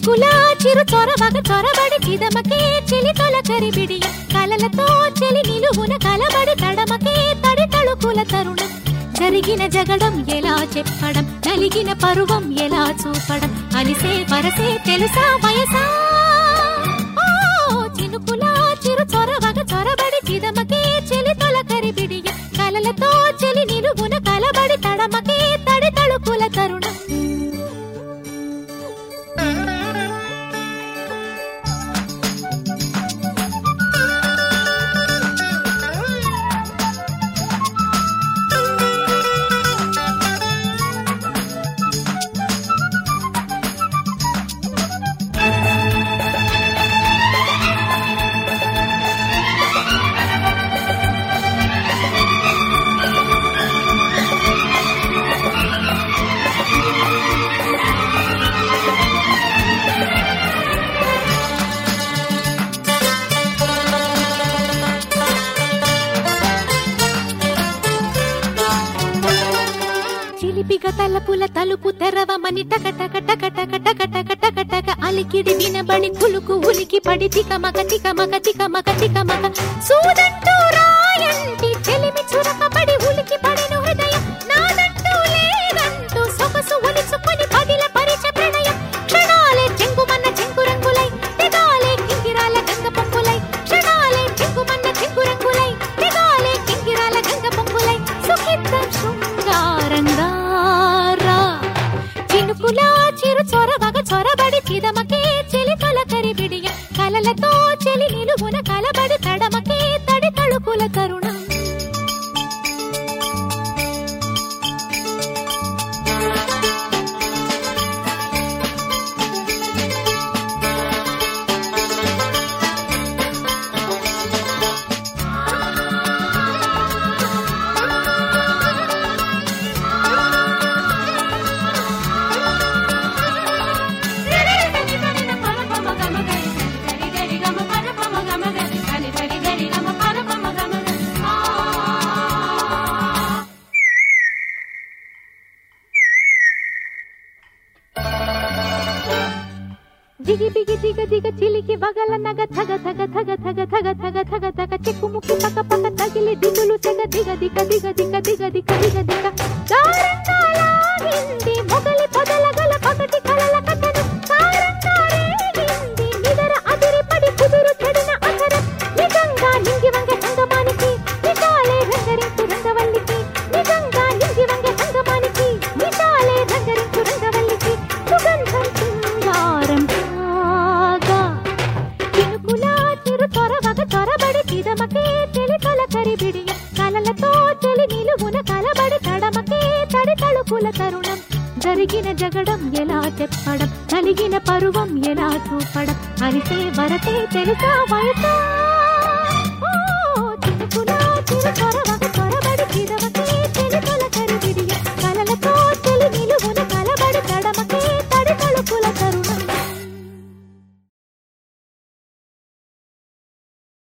చినుకులా చిరు చొరవగ చొరబడి చిదమకే చెలి తొలకరి బిడియ కలలతో చెలి నిలువున కలబడి తడమకే తడి తళుకుల తరుణం జరిగిన జగడం ఎలా చెప్పడం నలిగిన పరువం ఎలా చూపడం అలిసే వరసే తెలుసా వయసా ఓ, చినుకులా చిరు చొరవగ చొరబడి చిదమకే చెలి తొలకరి బిడియ కలలతో చెలి నిలువున కలబడి తడమకే తడి తళుకుల తరుణం చిలిపిగ తలపుల తలుపు తెరవమని టక టక టక టక టక టక టక టక అలికిడి వినబడి కులుకు ఉలికి పడి తిక మగ తిక మగ తిక మగ తిక మగ సూదంటూ రాయంటి చెలిమి చురకబడి ఉలికి పడిన హృదయం నాదంటూ లేదంటూ సొగసు ఒలుచుకొని పదిల పరిచ ప్రణయం క్షణాలే చెంగుమన్న చెంగు రంగులై తెగాలే కింగిరాల గంగ పొంగులై క్షణాలే చెంగుమన్న చెంగు రంగులై తెగాలే కింగిరాల గంగ పొంగులై సుఖితం శృంగారంగా రా. చినుకులా చిరు చొరవగ చొరబడి చిదమకే చెలి తొలకరి బిడియ కలలతో చెలి నిలువున కలబడి తడమకే తడి తళుకుల తరుణం జిగి బిగి దిగ దిగ చిలికి వగల నగ థగ థగ థగ థగ థగ థగ థగ థగ చెక్కు ముక్కు పక్క పక్క తగిలి దిగులు సెగ దిగ దిగ దిగ దిగ దిగ దిగ దిగ దిగ దారంగా లాగింది మొగలి పొదల గల పగటి కలల కథను సారంగా రేగింది నిదర అదిరిపడి కుదురు చెడిన అధరం నిజంగా నింగి వంగ సంగమానికి నిజాలే రంగరించు రంగవల్లికి నిజంగా నింగి వంగ సంగమానికి నిజాలే రంగరించు రంగవల్లికి సుగంధం సింగారం కాగా చినుకులా చిరు చొరవగ చొరబడి చిదమకే చెలి తొలకరి బిడియ కలలతో చెలి నిలువున కలబడి తడమకే తడి తళుకుల తరుణం జరిగిన జగడం ఎలా చెప్పడం కలిగిన పరువం ఎలా చూపడం అరిసే వరసే తెలుసా వయసా ఓ చినుకులా చిరు చొరవగ చొరబడి